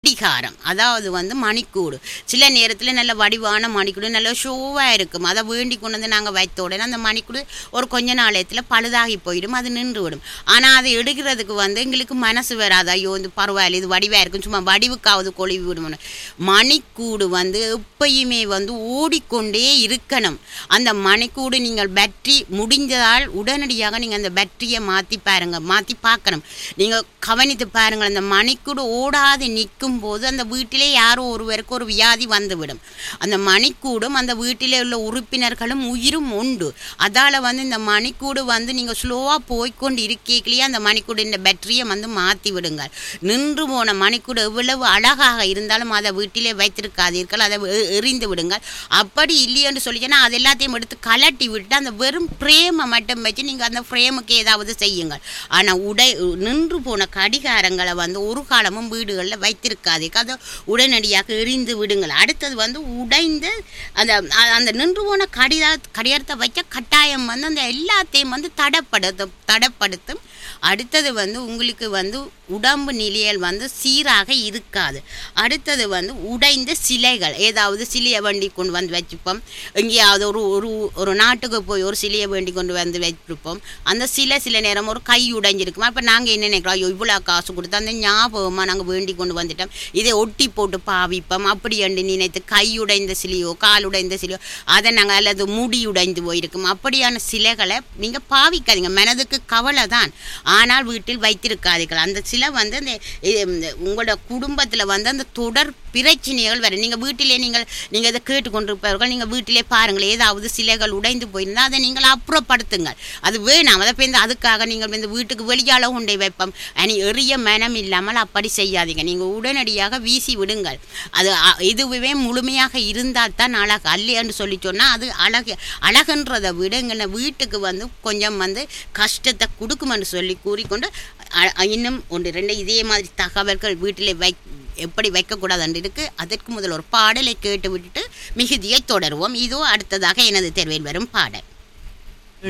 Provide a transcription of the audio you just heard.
கடிகாரம் அதாவது வந்து மணிக்கூடு சில நேரத்தில் நல்ல வடிவான மணிக்கூடு நல்ல ஷோவாக இருக்கும் அதை வேண்டி கொண்டு வந்து நாங்கள் வைத்த உடனே அந்த மணிக்கூடு ஒரு கொஞ்ச நாளத்தில் பழுதாகி போயிடும் அது நின்று விடும் ஆனால் அதை எடுக்கிறதுக்கு வந்து எங்களுக்கு மனசு வராது ஐயோ இந்த பரவாயில்ல இது வடிவாக இருக்கும் சும்மா வடிவுக்காவது கொழுவி விடும் மணிக்கூடு வந்து எப்பயுமே வந்து ஓடிக்கொண்டே இருக்கணும் அந்த மணிக்கூடு நீங்கள் பேட்டரி முடிஞ்சதால் உடனடியாக நீங்கள் அந்த பேட்டரியை மாற்றி பாருங்க மாற்றி பார்க்கணும் நீங்கள் கவனித்து பாருங்கள் அந்த மணிக்கூடு ஓடாது நிற்கும் போது அந்த வீட்டிலே யாரோ ஒருவருக்கு ஒரு வியாதி வந்துவிடும் அந்த மணிக்கூடும் அந்த வீட்டிலே உள்ள உறுப்பினர்களும் உயிரும் உண்டு அதால் வந்து இந்த மணிக்கூடு வந்து நீங்கள் ஸ்லோவாக போய்க்கொண்டு இருக்கீங்களே அந்த மணிக்கூடின் பேட்டரியை வந்து மாற்றி விடுங்கள் நின்று போன மணிக்கூடு எவ்வளவு அழகாக இருந்தாலும் அதை வீட்டிலே வைத்திருக்காதீர்கள் அதை எ- எறிந்து விடுங்கள் அப்படி இல்லையென்று சொல்லிச்சுன்னா அது எல்லாத்தையும் எடுத்து கலட்டி விட்டு அந்த வெறும் ஃப்ரேமை மட்டும் வச்சு நீங்கள் அந்த ஃப்ரேமுக்கு ஏதாவது செய்யுங்கள் ஆனால் உடை நின்று போன கடிகாரங்களை வந்து ஒரு காலமும் வீடுகளில் வைத்திருக்காதீங்க அதை உடனடியாக எறிந்து விடுங்கள் அடுத்தது வந்து உடைந்த அந்த அ- அந்த நின்று போன கடிதா கடிகாரத்தை வைக்க கட்டாயம் வந்து அந்த எல்லாத்தையும் வந்து தடப்படுத்தும் தடப்படுத்தும் அடுத்தது வந்து உங்களுக்கு வந்து உடம்பு நிலையல் வந்து சீராக இருக்காது அடுத்தது வந்து உடைந்த சிலைகள் ஏதாவது சிலையை வண்டி கொண்டு வந்து வச்சுப்போம் எங்கேயாவது ஒரு ஒரு ஒரு நாட்டுக்கு போய் ஒரு சிலையை வேண்டி கொண்டு வந்து வச்சிருப்போம் அந்த சிலை சில நேரம் ஒரு கை உடைஞ்சிருக்குமா இப்போ நாங்கள் என்ன நினைக்கிறோம் ஐயோ இவ்வளோ காசு கொடுத்து அந்த ஞாபகமாக நாங்கள் வேண்டி கொண்டு வந்துட்டோம் இதை ஒட்டி போட்டு பாவிப்போம் அப்படி என்று நினைத்து கை உடைந்த சிலையோ கால் உடைந்த சிலையோ அதை நாங்கள் அல்லது முடி உடைந்து போயிருக்கும் அப்படியான சிலைகளை நீங்கள் பாவிக்காதீங்க மனதுக்கு கவலை தான் ஆனால் வீட்டில் வைத்திருக்காதீர்கள் அந்த சிலை வந்து அந்த இ- இந்த உங்களோட குடும்பத்தில் வந்து அந்த தொடர் பிரச்சனைகள் வரும் நீங்கள் வீட்டிலே நீங்கள் நீங்கள் இதை கேட்டுக்கொண்டிருப்பவர்கள் நீங்கள் வீட்டிலே பாருங்கள் ஏதாவது சிலைகள் உடைந்து போயிருந்தால் அதை நீங்கள் அப்புறப்படுத்துங்கள் அது வேணாம் அதை பேருந்து அதுக்காக நீங்கள் இந்த வீட்டுக்கு வெளியால கொண்டே வைப்போம் அனி எறிய மனம் இல்லாமல் அப்படி செய்யாதீங்க நீங்கள் உடனடியாக வீசி விடுங்கள் அது அ- இதுவே முழுமையாக இருந்தால் தான் அழகு அல்லையான்னு சொல்லி சொன்னால் அது அழகு அழகுன்றதை விட எங்களை வீட்டுக்கு வந்து கொஞ்சம் வந்து கஷ்டத்தை கொடுக்குமென்று சொல்லி கூறிக்கொண்டு அ- இன்னும் ஒன்று ரெண்டு இதே மாதிரி தகவல்கள் வீட்டில் வை எப்படி வைக்கக்கூடாது என்று இருக்கு அதற்கு முதல் ஒரு பாடலை கேட்டு விட்டுட்டு மிகுதியை தொடருவோம் இதோ அடுத்ததாக எனது தெருவில் வரும் பாடல்